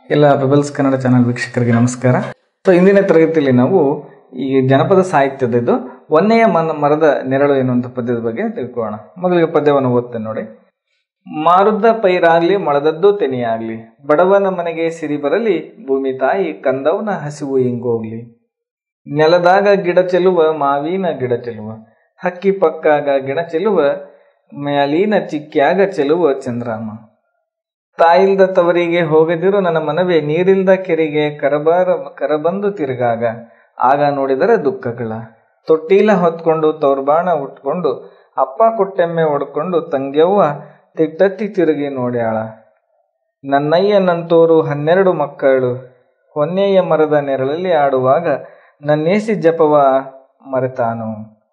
ಎಲ್ಲ pebbles Kannada channel ವೀಕ್ಷಕರಿಗೆ ನಮಸ್ಕಾರ ಸೊ ಇಂದಿನ ತರಗತಿಯಲ್ಲಿ ನಾವು ಈ ಜನಪದ ಸಾಹಿತ್ಯದ ಇದು ಒಂದನೆಯ ಮನ ಮರದ ನೆರಳು ಎನ್ನುವಂಥ ಪದ್ಯದ ಬಗ್ಗೆ ತಿಳ್ಕೊಳ್ಳೋಣ ಮೊದಲಿಗೆ ಪದ್ಯವನ್ನು ಓದ್ತೇನೆ ನೋಡಿ ಮಾರುದ್ದ ಪೈರಾಗ್ಲಿ ಮೊಳದದ್ದು ತೆನೆಯಾಗ್ಲಿ ಬಡವನ ಮನೆಗೆ ಸಿರಿ ಬರಲಿ ಭೂಮಿ ತಾಯಿ ಕಂದವನ ಹಸಿವು ಹಿಂಗೋಗ್ಲಿ ನೆಲದಾಗ ಗಿಡ ಚೆಲುವ ಮಾವಿನ ಗಿಡ ಚೆಲುವ ಹಕ್ಕಿ ಪಕ್ಕಾಗ ಗಿಡ ಚೆಲುವ ಮ್ಯಾಲಿನ ಚಿಕ್ಕ್ಯಾಗ ಚೆಲುವ ಚಂದ್ರಾಮ ತಾಯಿಲ್ದ ತವರಿಗೆ ಹೋಗದಿರು ನನ್ನ ಮನವೇ ನೀರಿಲ್ದ ಕೆರೆಗೆ ಕರಬಾರ ಕರಬಂದು ತಿರುಗಾಗ ಆಗ ನೋಡಿದರೆ ದುಃಖಗಳ ತೊಟ್ಟೀಲ ಹೊತ್ಕೊಂಡು ತೌರ್ಬಾಣ ಉಟ್ಕೊಂಡು ಅಪ್ಪ ಕೊಟ್ಟೆಮ್ಮೆ ಹೊಡ್ಕೊಂಡು ತಂಗ್ಯವ್ವ ತಿಟ್ಟತ್ತಿ ತಿರುಗಿ ನೋಡ್ಯಾಳ ನನ್ನಯ್ಯ ನಂತೋರು ಹನ್ನೆರಡು ಮಕ್ಕಳು ಹೊನ್ನೆಯ ಮರದ ನೆರಳಲ್ಲಿ ಆಡುವಾಗ ನನ್ನೇಸಿ ಜಪವ ಮರೆತಾನು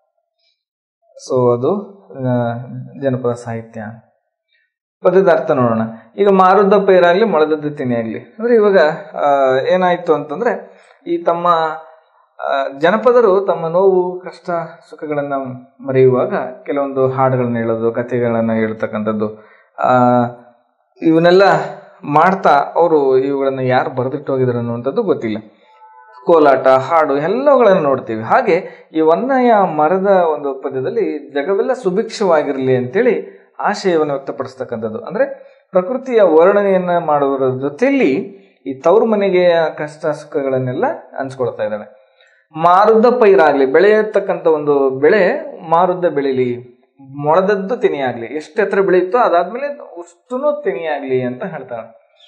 ಸೊ ಅದು ಆ, ಜನಪದ ಸಾಹಿತ್ಯ ಪದ್ಯದ ಅರ್ಥ ನೋಡೋಣ ಈಗ ಮಾರುದ್ದ ಪೈರಾಗ್ಲಿ ಮೊಳದದ್ದು ತಿನಿಯಾಗ್ಲಿ ಅಂದ್ರೆ ಇವಾಗ ಆ, ಏನಾಯ್ತು ಅಂತಂದ್ರೆ ಈ ತಮ್ಮ ಆ, ಜನಪದರು ತಮ್ಮ ನೋವು ಕಷ್ಟ ಸುಖಗಳನ್ನ ಮರೆಯುವಾಗ ಕೆಲವೊಂದು ಹಾಡುಗಳನ್ನ ಹೇಳೋದು ಕಥೆಗಳನ್ನ ಹೇಳ್ತಕ್ಕಂಥದ್ದು ಆ ಇವನ್ನೆಲ್ಲ ಮಾಡ್ತಾ ಅವರು ಇವುಗಳನ್ನ ಯಾರು ಬರೆದಿಟ್ಟು ಹೋಗಿದ್ರು ಅನ್ನುವಂಥದ್ದು ಗೊತ್ತಿಲ್ಲ ಕೋಲಾಟ ಹಾಡು ಎಲ್ಲವುಗಳನ್ನು ನೋಡ್ತೀವಿ ಹಾಗೆ ಈ ಒನ್ನಯ ಮರದ ಒಂದು ಪದ್ಯದಲ್ಲಿ ಜಗವೆಲ್ಲ ಸುಭಿಕ್ಷವಾಗಿರಲಿ ಅಂತೇಳಿ ಆಶಯವನ್ನು ವ್ಯಕ್ತಪಡಿಸ್ತಕ್ಕಂಥದ್ದು ಅಂದ್ರೆ ಪ್ರಕೃತಿಯ ವರ್ಣನೆಯನ್ನ ಮಾಡುವುದರ ಜೊತೆಯಲ್ಲಿ ಈ ತವರು ಮನೆಗೆ ಕಷ್ಟ ಸುಖಗಳನ್ನೆಲ್ಲ ಹಂಚ್ಕೊಳ್ತಾ ಇದ್ದಾಳೆ ಮಾರುದ್ದ ಪೈರಾಗ್ಲಿ ಬೆಳೆಯತಕ್ಕಂಥ ಒಂದು ಬೆಳೆ ಮಾರುದ್ದ ಬೆಳಿಲಿ ಮೊಳದದ್ದು ತೆನೆಯಾಗ್ಲಿ ಎಷ್ಟು ಎತ್ತರ ಬೆಳೆಯುತ್ತೋ ಅದಾದ್ಮೇಲೆ ಅಷ್ಟೂ ತೆನೆಯಾಗ್ಲಿ ಅಂತ ಹೇಳ್ತಾಳೆ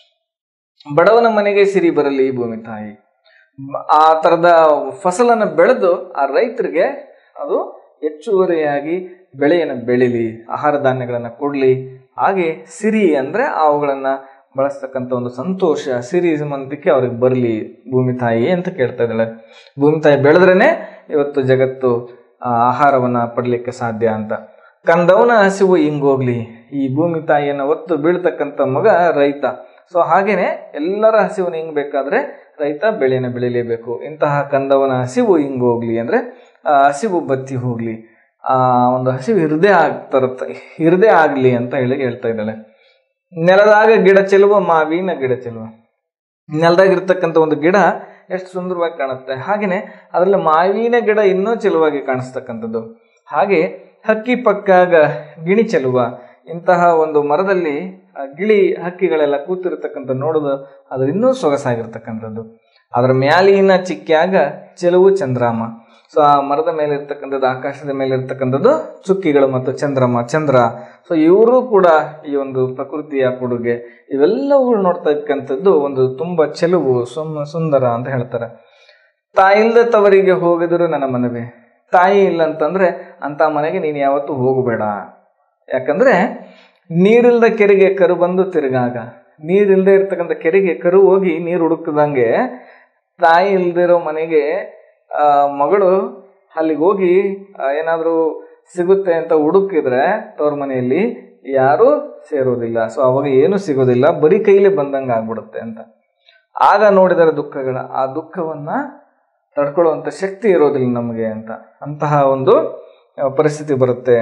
ಬಡವನ ಮನೆಗೆ ಸಿರಿ ಬರಲಿ ಈ ಭೂಮಿ ತಾಯಿ ಆ ತರದ ಫಸಲನ್ನು ಬೆಳೆದು ಆ ರೈತರಿಗೆ ಅದು ಹೆಚ್ಚುವರಿಯಾಗಿ ಬೆಳೆಯನ್ನು ಬೆಳಿಲಿ ಆಹಾರ ಧಾನ್ಯಗಳನ್ನ ಕೊಡ್ಲಿ ಹಾಗೆ ಸಿರಿ ಅಂದ್ರೆ ಅವುಗಳನ್ನ ಬಳಸ್ತಕ್ಕಂಥ ಒಂದು ಸಂತೋಷ ಸಿರಿ ಮಂತಕ್ಕೆ ಅವ್ರಿಗೆ ಬರಲಿ ಭೂಮಿ ತಾಯಿ ಅಂತ ಕೇಳ್ತಾ ಇದ್ದಾಳೆ ಭೂಮಿ ತಾಯಿ ಬೆಳೆದ್ರೇನೆ ಇವತ್ತು ಜಗತ್ತು ಆ, ಆಹಾರವನ್ನ ಪಡ್ಲಿಕ್ಕೆ ಸಾಧ್ಯ ಅಂತ ಕಂದವನ ಹಸಿವು ಹಿಂಗೋಗ್ಲಿ ಈ ಭೂಮಿ ತಾಯಿಯನ್ನ ಒತ್ತು ಬೀಳ್ತಕ್ಕಂಥ ಮಗ ರೈತ ಸೊ ಹಾಗೇನೆ ಎಲ್ಲರ ಹಸಿವನ್ನು ಹಿಂಗ್ಬೇಕಾದ್ರೆ ರೈತ ಬೆಳೆಯನ್ನು ಬೆಳಿಲೇಬೇಕು ಇಂತಹ ಕಂದವನ ಹಸಿವು ಹಿಂಗೋಗ್ಲಿ ಅಂದ್ರೆ ಆ ಹಸಿವು ಬತ್ತಿ ಹೋಗ್ಲಿ ಆ ಒಂದು ಹಸಿವು ಹೃದಯ ಆಗ್ತಾರ ಹೃದಯ ಆಗ್ಲಿ ಅಂತ ಹೇಳಿ ಹೇಳ್ತಾ ಇದ್ದಾಳೆ ನೆಲದಾಗ ಗಿಡ ಚೆಲುವ ಮಾವಿನ ಗಿಡ ಚೆಲುವ ನೆಲದಾಗ ಇರ್ತಕ್ಕಂಥ ಒಂದು ಗಿಡ ಎಷ್ಟು ಸುಂದರವಾಗಿ ಕಾಣುತ್ತೆ ಹಾಗೇನೆ ಅದರಲ್ಲಿ ಮಾವಿನ ಗಿಡ ಇನ್ನೂ ಚೆಲುವಾಗಿ ಕಾಣಿಸ್ತಕ್ಕಂಥದ್ದು ಹಾಗೆ ಹಕ್ಕಿ ಪಕ್ಕಾಗ ಗಿಣಿ ಚೆಲುವ ಇಂತಹ ಒಂದು ಮರದಲ್ಲಿ ಆ ಗಿಳಿ ಹಕ್ಕಿಗಳೆಲ್ಲ ಕೂತಿರ್ತಕ್ಕಂಥ ನೋಡೋದು ಅದ್ರ ಇನ್ನೂ ಸೊಗಸಾಗಿರ್ತಕ್ಕಂಥದ್ದು ಅದರ ಮ್ಯಾಲಿನ ಚಿಕ್ಕ್ಯಾಗ ಚೆಲುವು ಚಂದ್ರಾಮ ಸೊ ಆ ಮರದ ಮೇಲೆ ಇರ್ತಕ್ಕಂಥದ್ದು ಆಕಾಶದ ಮೇಲೆ ಇರ್ತಕ್ಕಂಥದ್ದು ಚುಕ್ಕಿಗಳು ಮತ್ತು ಚಂದ್ರಮ ಚಂದ್ರ ಸೊ ಇವರು ಕೂಡ ಈ ಒಂದು ಪ್ರಕೃತಿಯ ಕೊಡುಗೆ ಇವೆಲ್ಲವುಗಳು ನೋಡ್ತಾ ಇರ್ತಕ್ಕಂಥದ್ದು ಒಂದು ತುಂಬಾ ಚೆಲುವು ಸುಮ್ ಸುಂದರ ಅಂತ ಹೇಳ್ತಾರೆ ತಾಯಿಲ್ದ ತವರಿಗೆ ಹೋಗಿದ್ರು ನನ್ನ ಮನವೇ ತಾಯಿ ಇಲ್ಲ ಅಂತಂದ್ರೆ ಅಂತ ಮನೆಗೆ ನೀನು ಯಾವತ್ತೂ ಹೋಗಬೇಡ ಯಾಕಂದ್ರೆ ನೀರಿಲ್ದ ಕೆರೆಗೆ ಕರು ಬಂದು ತಿರುಗಾಗ ನೀರಿಲ್ದೇ ಇರ್ತಕ್ಕಂಥ ಕೆರೆಗೆ ಕರು ಹೋಗಿ ನೀರು ಹುಡುಕದಂಗೆ ತಾಯಿ ಇಲ್ದಿರೋ ಮನೆಗೆ ಆ, ಮಗಳು ಅಲ್ಲಿಗೆ ಹೋಗಿ ಆ, ಏನಾದ್ರೂ ಸಿಗುತ್ತೆ ಅಂತ ಹುಡುಕಿದ್ರೆ ತವ್ರ ಮನೆಯಲ್ಲಿ ಯಾರು ಸೇರೋದಿಲ್ಲ ಸೊ ಅವಾಗ ಏನು ಸಿಗೋದಿಲ್ಲ ಬರೀ ಕೈಲೇ ಬಂದಂಗೆ ಆಗ್ಬಿಡುತ್ತೆ ಅಂತ ಆಗ ನೋಡಿದರೆ ದುಃಖಗಳ ಆ ದುಃಖವನ್ನ ತಡ್ಕೊಳ್ಳುವಂತ ಶಕ್ತಿ ಇರೋದಿಲ್ಲ ನಮಗೆ ಅಂತ ಅಂತಹ ಒಂದು ಆ, ಪರಿಸ್ಥಿತಿ ಬರುತ್ತೆ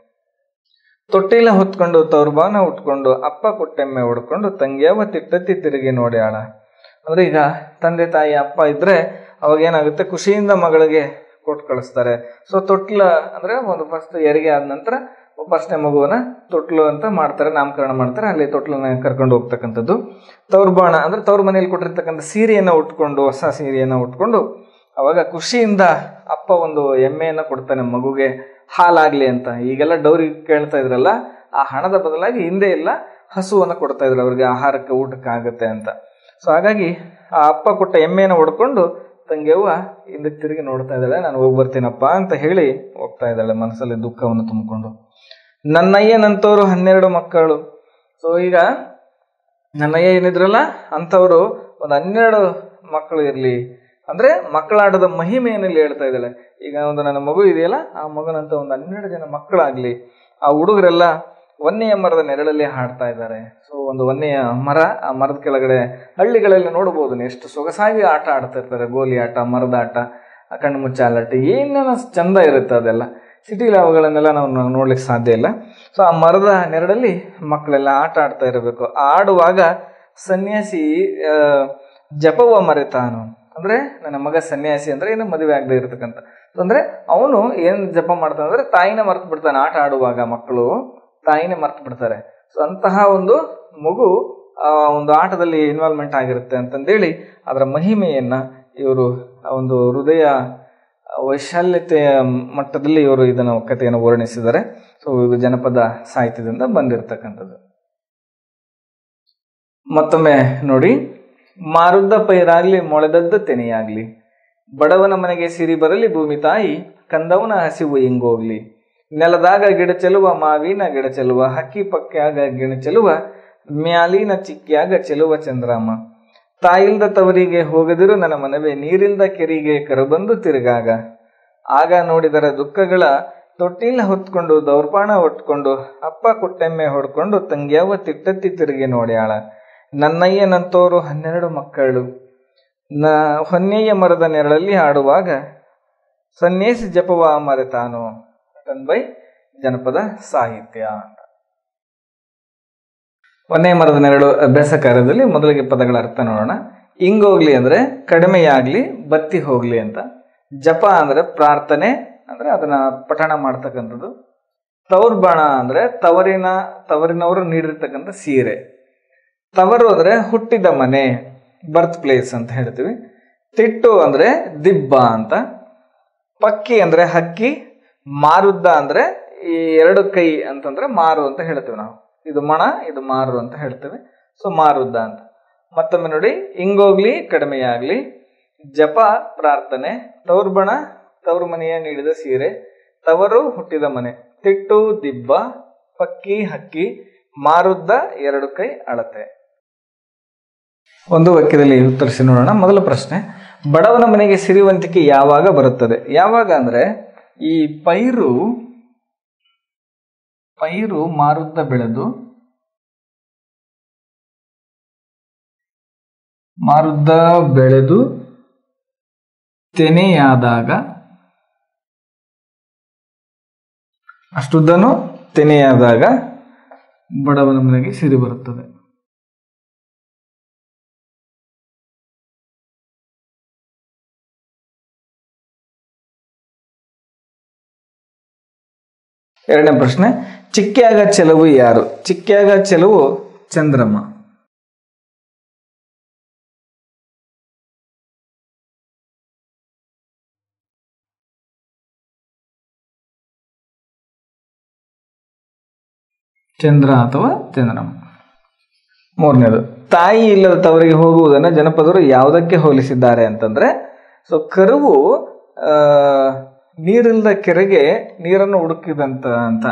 ತೊಟ್ಟಿಲ ಹೊತ್ಕೊಂಡು ತೌರ್ಬಾನ ಉಟ್ಕೊಂಡು ಅಪ್ಪ ಕೊಟ್ಟೆಮ್ಮೆ ಹೊಡ್ಕೊಂಡು ತಂಗಿಯವ ತಿಟ್ಟತ್ತಿ ತಿರುಗಿ ನೋಡ್ಯಾಳ ಅಂದ್ರೆ ಈಗ ತಂದೆ ತಾಯಿ ಅಪ್ಪ ಇದ್ರೆ ಅವಾಗ ಏನಾಗುತ್ತೆ ಖುಷಿಯಿಂದ ಮಗಳಿಗೆ ಕೊಟ್ಟು ಕಳಿಸ್ತಾರೆ ಸೊ ತೊಟ್ಲ ಅಂದ್ರೆ ಒಂದು ಫಸ್ಟ್ ಹೆರಿಗೆ ಆದ ನಂತರ ಫಸ್ಟ್ನೇ ಮಗುವನ್ನ ತೊಟ್ಲು ಅಂತ ಮಾಡ್ತಾರೆ ನಾಮಕರಣ ಮಾಡ್ತಾರೆ ಅಲ್ಲಿ ತೊಟ್ಲನ್ನ ಕರ್ಕೊಂಡು ಹೋಗ್ತಕ್ಕಂಥದ್ದು ತೌರ್ಬಾಣ ಅಂದ್ರೆ ತವ್ರ ಮನೆಯಲ್ಲಿ ಕೊಟ್ಟಿರ್ತಕ್ಕಂಥ ಸೀರೆಯನ್ನ ಉಟ್ಕೊಂಡು ಹೊಸ ಸೀರೆಯನ್ನ ಉಟ್ಕೊಂಡು ಅವಾಗ ಖುಷಿಯಿಂದ ಅಪ್ಪ ಒಂದು ಎಮ್ಮೆಯನ್ನ ಕೊಡ್ತಾನೆ ಮಗುಗೆ ಹಾಲಾಗ್ಲಿ ಅಂತ ಈಗೆಲ್ಲ ಡೌರಿ ಕೇಳ್ತಾ ಇದ್ರಲ್ಲ ಆ ಹಣದ ಬದಲಾಗಿ ಹಿಂದೆ ಇಲ್ಲ ಹಸುವನ್ನ ಕೊಡ್ತಾ ಇದ್ರು ಅವ್ರಿಗೆ ಆಹಾರಕ್ಕೆ ಊಟಕ್ಕೆ ಆಗುತ್ತೆ ಅಂತ ಸೊ ಹಾಗಾಗಿ ಆ ಅಪ್ಪ ಕೊಟ್ಟ ಎಮ್ಮೆಯನ್ನು ಹೊಡ್ಕೊಂಡು ತಂಗಿಯವ್ವ ಹಿಂದಕ್ಕೆ ತಿರುಗಿ ನೋಡ್ತಾ ಇದ್ದಾಳೆ ನಾನು ಹೋಗಿ ಬರ್ತೀನಪ್ಪ ಅಂತ ಹೇಳಿ ಹೋಗ್ತಾ ಇದ್ದಾಳೆ ಮನಸ್ಸಲ್ಲಿ ದುಃಖವನ್ನು ತುಂಬಿಕೊಂಡು ನನ್ನಯ್ಯನಂತವರು ಹನ್ನೆರಡು ಮಕ್ಕಳು ಸೊ ಈಗ ನನ್ನಯ್ಯ ಏನಿದ್ರಲ್ಲ ಅಂಥವರು ಒಂದು ಹನ್ನೆರಡು ಮಕ್ಕಳು ಇರಲಿ ಅಂದ್ರೆ ಮಕ್ಕಳಾಟದ ಮಹಿಮೆಯನ್ನು ಇಲ್ಲಿ ಹೇಳ್ತಾ ಇದ್ದಾಳೆ ಈಗ ಒಂದು ನನ್ನ ಮಗು ಇದೆಯಲ್ಲ ಆ ಮಗನಂತ ಒಂದು ಹನ್ನೆರಡು ಜನ ಮಕ್ಕಳಾಗ್ಲಿ ಆ ಹುಡುಗರೆಲ್ಲ ಒನ್ನೆಯ ಮರದ ನೆರಳಲ್ಲಿ ಹಾಡ್ತಾ ಇದ್ದಾರೆ ಸೊ ಒಂದು ಒನ್ನೆಯ ಮರ ಆ ಮರದ ಕೆಳಗಡೆ ಹಳ್ಳಿಗಳಲ್ಲಿ ನೋಡಬಹುದು ನೀವು ಎಷ್ಟು ಸೊಗಸಾಗಿ ಆಟ ಆಡ್ತಾ ಇರ್ತಾರೆ ಗೋಲಿ ಆಟ ಮರದ ಆಟ ಆ ಕಣ್ಣು ಮುಚ್ಚಾಲಾಟ ಏನೇನೋ ಚಂದ ಇರುತ್ತೆ ಅದೆಲ್ಲ ಸಿಟಿಲಿ ಅವುಗಳನ್ನೆಲ್ಲ ನಾವು ನಾವು ನೋಡ್ಲಿಕ್ಕೆ ಸಾಧ್ಯ ಇಲ್ಲ ಸೊ ಆ ಮರದ ನೆರಳಲ್ಲಿ ಮಕ್ಕಳೆಲ್ಲ ಆಟ ಆಡ್ತಾ ಇರಬೇಕು ಆಡುವಾಗ ಸನ್ಯಾಸಿ ಆ, ಜಪವ ಮರೆತಾನು ಅಂದ್ರೆ ನನ್ನ ಮಗ ಸನ್ಯಾಸಿ ಅಂದ್ರೆ ಏನು ಮದುವೆ ಆಗದೆ ಇರತಕ್ಕಂತ ಅಂದ್ರೆ ಅವನು ಏನ್ ಜಪ ಮಾಡ್ತಾನೆ ಅಂದ್ರೆ ತಾಯಿನ ಮರ್ತು ಬಿಡ್ತಾನೆ ಆಟ ಆಡುವಾಗ ಮಕ್ಕಳು ತಾಯಿನೇ ಮರ್ತು ಬಿಡ್ತಾರೆ ಸೊ ಅಂತಹ ಒಂದು ಮಗು ಆ ಒಂದು ಆಟದಲ್ಲಿ ಇನ್ವಾಲ್ವ್ಮೆಂಟ್ ಆಗಿರುತ್ತೆ ಅಂತಂದೇಳಿ ಅದರ ಮಹಿಮೆಯನ್ನ ಇವರು ಆ ಒಂದು ಹೃದಯ ವೈಶಾಲ್ಯತೆಯ ಮಟ್ಟದಲ್ಲಿ ಇವರು ಇದನ್ನು ಕಥೆಯನ್ನು ವರ್ಣಿಸಿದ್ದಾರೆ ಸೊ ಇದು ಜನಪದ ಸಾಹಿತ್ಯದಿಂದ ಬಂದಿರತಕ್ಕಂಥದ್ದು ಮತ್ತೊಮ್ಮೆ ನೋಡಿ ಮಾರುದ್ದ ಪೈರಾಗ್ಲಿ ಮೊಳೆದದ್ದ ತೆನೆಯಾಗ್ಲಿ ಬಡವನ ಮನೆಗೆ ಸಿರಿ ಬರಲಿ ಭೂಮಿ ತಾಯಿ ಕಂದವನ ಹಸಿವು ಹಿಂಗೋಗ್ಲಿ ನೆಲದಾಗ ಗಿಡ ಚೆಲುವ ಮಾವಿನ ಗಿಡ ಚೆಲುವ ಹಕ್ಕಿ ಪಕ್ಕ್ಯಾಗ ಗಿಣ ಚೆಲುವ ಮ್ಯಾಲಿನ ಚಿಕ್ಕ್ಯಾಗ ಚೆಲುವ ಚಂದ್ರಾಮ ತಾಯಿಲ್ದ ತವರಿಗೆ ಹೋಗದಿರು ನನ್ನ ಮನವೇ ನೀರಿಲ್ದ ಕೆರಿಗೆ ಕರಬಂದು ತಿರುಗಾಗ ಆಗ ನೋಡಿದರ ದುಃಖಗಳ ತೊಟ್ಟಿಲ ಹೊತ್ಕೊಂಡು ದೌರ್ಪಾಣ ಹೊಟ್ಕೊಂಡು ಅಪ್ಪ ಕುಟ್ಟೆಮ್ಮೆ ಹೊಡ್ಕೊಂಡು ತಂಗ್ಯಾವ ತಿಟ್ಟತ್ತಿ ತಿರುಗಿ ನೋಡ್ಯಾಳ ನನ್ನಯ್ಯನಂತೋರು ಹನ್ನೆರಡು ಮಕ್ಕಳು ನ ಹೊನ್ನೆಯ ಮರದ ನೆರಳಲ್ಲಿ ಆಡುವಾಗ ಸನ್ಯಾಸಿ ಜಪವ ಮರೆತಾನು ಟನ್ ಬೈ ಜನಪದ ಸಾಹಿತ್ಯ ಅಂತ ಒಂದೇ ಮರದ ನೆರಳು ಅಭ್ಯಾಸ ಕಾರ್ಯದಲ್ಲಿ ಮೊದಲಿಗೆ ಪದಗಳ ಅರ್ಥ ನೋಡೋಣ ಇಂಗೋಗ್ಲಿ ಅಂದ್ರೆ ಕಡಿಮೆಯಾಗ್ಲಿ ಬತ್ತಿ ಹೋಗ್ಲಿ ಅಂತ ಜಪ ಅಂದ್ರೆ ಪ್ರಾರ್ಥನೆ ಅಂದ್ರೆ ಅದನ್ನ ಪಠಣ ಮಾಡ್ತಕ್ಕಂಥದ್ದು ತವರ್ಬಾಣ ಅಂದ್ರೆ ತವರಿನ ತವರಿನವರು ನೀಡಿರ್ತಕ್ಕಂಥ ಸೀರೆ ತವರು ಅಂದ್ರೆ ಹುಟ್ಟಿದ ಮನೆ ಬರ್ತ್ ಪ್ಲೇಸ್ ಅಂತ ಹೇಳ್ತೀವಿ ತಿಟ್ಟು ಅಂದ್ರೆ ದಿಬ್ಬ ಅಂತ ಪಕ್ಕಿ ಅಂದ್ರೆ ಹಕ್ಕಿ ಮಾರುದ್ದ ಅಂದ್ರೆ ಈ ಎರಡು ಕೈ ಅಂತಂದ್ರೆ ಮಾರು ಅಂತ ಹೇಳ್ತೀವಿ ನಾವು ಇದು ಮಣ ಇದು ಮಾರು ಅಂತ ಹೇಳ್ತೇವೆ ಸೊ ಮಾರುದ್ದ ಅಂತ ಮತ್ತೊಮ್ಮೆ ನೋಡಿ ಹಿಂಗೋಗ್ಲಿ ಕಡಿಮೆಯಾಗ್ಲಿ ಜಪ ಪ್ರಾರ್ಥನೆ ತವರ್ಬಣ ತವರು ಮನೆಯ ನೀಡಿದ ಸೀರೆ ತವರು ಹುಟ್ಟಿದ ಮನೆ ತಿಟ್ಟು ದಿಬ್ಬ ಪಕ್ಕಿ ಹಕ್ಕಿ ಮಾರುದ್ದ ಎರಡು ಕೈ ಅಳತೆ ಒಂದು ವಾಕ್ಯದಲ್ಲಿ ಉತ್ತರಿಸಿ ನೋಡೋಣ ಮೊದಲ ಪ್ರಶ್ನೆ ಬಡವನ ಮನೆಗೆ ಸಿರಿವಂತಿಕೆ ಯಾವಾಗ ಬರುತ್ತದೆ ಯಾವಾಗ ಅಂದ್ರೆ ಈ ಪೈರು ಪೈರು ಮಾರುದ್ದ ಬೆಳೆದು ಮಾರುದ್ದ ಬೆಳೆದು ತೆನೆಯಾದಾಗ ಅಷ್ಟುದ್ದನು ತೆನೆಯಾದಾಗ ಬಡವನ ಮನೆಗೆ ಸಿರಿ ಬರುತ್ತದೆ ಎರಡನೇ ಪ್ರಶ್ನೆ ಚಿಕ್ಕ್ಯಾಗ ಚೆಲುವು ಯಾರು ಚಿಕ್ಕ್ಯಾಗ ಚೆಲುವು ಚಂದ್ರಮ್ಮ ಚಂದ್ರ ಅಥವಾ ಚಂದ್ರಮ್ಮ ಮೂರನೇದು ತಾಯಿ ಇಲ್ಲದ ತವರಿಗೆ ಹೋಗುವುದನ್ನು ಜನಪದರು ಯಾವುದಕ್ಕೆ ಹೋಲಿಸಿದ್ದಾರೆ ಅಂತಂದ್ರೆ ಸೊ ಕರುವು ಆ ನೀರಿಲ್ಲದ ಕೆರೆಗೆ ನೀರನ್ನು ಹುಡುಕಿದಂತ ಅಂತ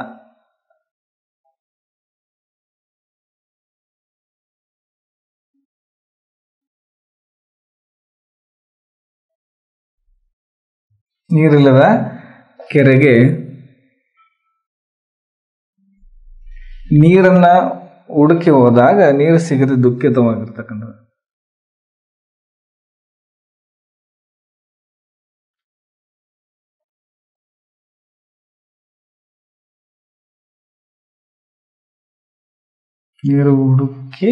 ನೀರಿಲ್ಲದ ಕೆರೆಗೆ ನೀರನ್ನ ಹುಡುಕಿ ಹೋದಾಗ ನೀರು ಸಿಗದೆ ದುಃಖಿತವಾಗಿರ್ತಕ್ಕಂಥದ್ದು ನೀರು ಹುಡುಕಿ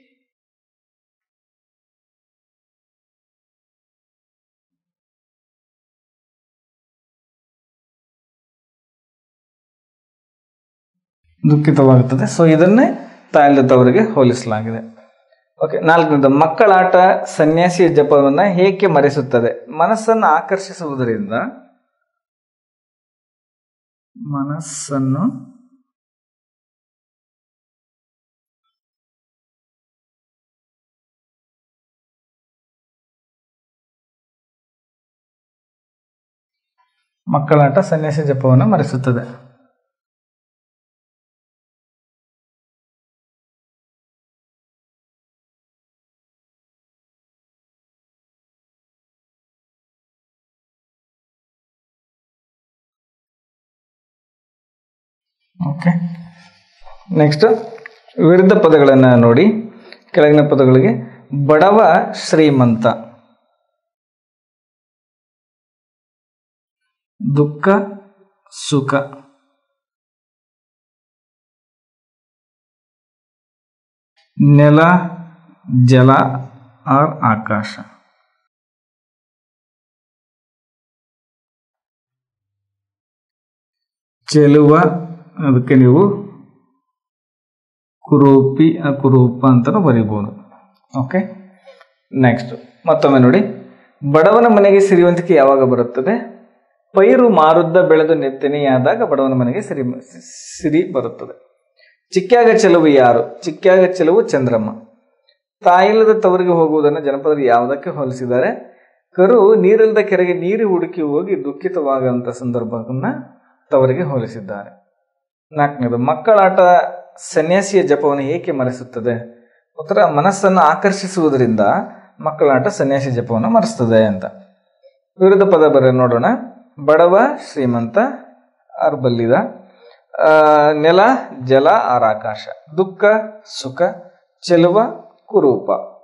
ದುಃಖಿತವಾಗುತ್ತದೆ ಸೊ ಇದನ್ನೇ ತಾಯಿಲ್ಲದವರಿಗೆ ಹೋಲಿಸಲಾಗಿದೆ ಓಕೆ ನಾಲ್ಕನೇದು ಮಕ್ಕಳಾಟ ಸನ್ಯಾಸಿಯ ಜಪವನ್ನ ಹೇಗೆ ಮರೆಸುತ್ತದೆ ಮನಸ್ಸನ್ನು ಆಕರ್ಷಿಸುವುದರಿಂದ ಮನಸ್ಸನ್ನು ಮಕ್ಕಳಾಟ ಸನ್ಯಾಸಿ ಜಪವನ್ನು ಮರೆಸುತ್ತದೆ ಓಕೆ ನೆಕ್ಸ್ಟ್ ವಿರುದ್ಧ ಪದಗಳನ್ನು ನೋಡಿ ಕೆಳಗಿನ ಪದಗಳಿಗೆ ಬಡವ ಶ್ರೀಮಂತ ದುಃಖ ಸುಖ ನೆಲ ಜಲ ಆರ್ ಆಕಾಶ ಚೆಲುವ ಅದಕ್ಕೆ ನೀವು ಕುರೂಪಿ ಅಕುರೂಪ ಅಂತಲೂ ಬರೀಬೋದು ಓಕೆ ನೆಕ್ಸ್ಟ್ ಮತ್ತೊಮ್ಮೆ ನೋಡಿ ಬಡವನ ಮನೆಗೆ ಸಿರಿವಂತಿಕೆ ಯಾವಾಗ ಬರುತ್ತದೆ ಪೈರು ಮಾರುದ್ದ ಬೆಳೆದು ನೆತ್ತನೆಯಾದಾಗ ಬಡವನ ಮನೆಗೆ ಸಿರಿ ಸಿರಿ ಬರುತ್ತದೆ ಚಿಕ್ಕ್ಯಾಗ ಚೆಲುವು ಯಾರು ಚಿಕ್ಕ್ಯಾಗ ಚೆಲುವು ಚಂದ್ರಮ್ಮ ತಾಯಿಲ್ಲದ ತವರಿಗೆ ಹೋಗುವುದನ್ನು ಜನಪದರು ಯಾವುದಕ್ಕೆ ಹೋಲಿಸಿದ್ದಾರೆ ಕರು ನೀರಿಲ್ಲದ ಕೆರೆಗೆ ನೀರು ಹುಡುಕಿ ಹೋಗಿ ದುಃಖಿತವಾಗುವಂಥ ಸಂದರ್ಭವನ್ನ ತವರಿಗೆ ಹೋಲಿಸಿದ್ದಾರೆ ನಾಲ್ಕನೇದು ಮಕ್ಕಳಾಟ ಸನ್ಯಾಸಿಯ ಜಪವನ್ನು ಏಕೆ ಮರೆಸುತ್ತದೆ ಉತ್ತರ ಮನಸ್ಸನ್ನು ಆಕರ್ಷಿಸುವುದರಿಂದ ಮಕ್ಕಳಾಟ ಸನ್ಯಾಸಿ ಜಪವನ್ನು ಮರೆಸ್ತದೆ ಅಂತ ವಿರುದ್ಧ ಪದ ಬರ ನೋಡೋಣ ಬಡವ ಶ್ರೀಮಂತ ಆರ್ ಬಲ್ಲಿದ ಆ, ನೆಲ ಜಲ ಆರ್ ಆಕಾಶ ದುಃಖ ಸುಖ ಚೆಲುವ ಕುರೂಪ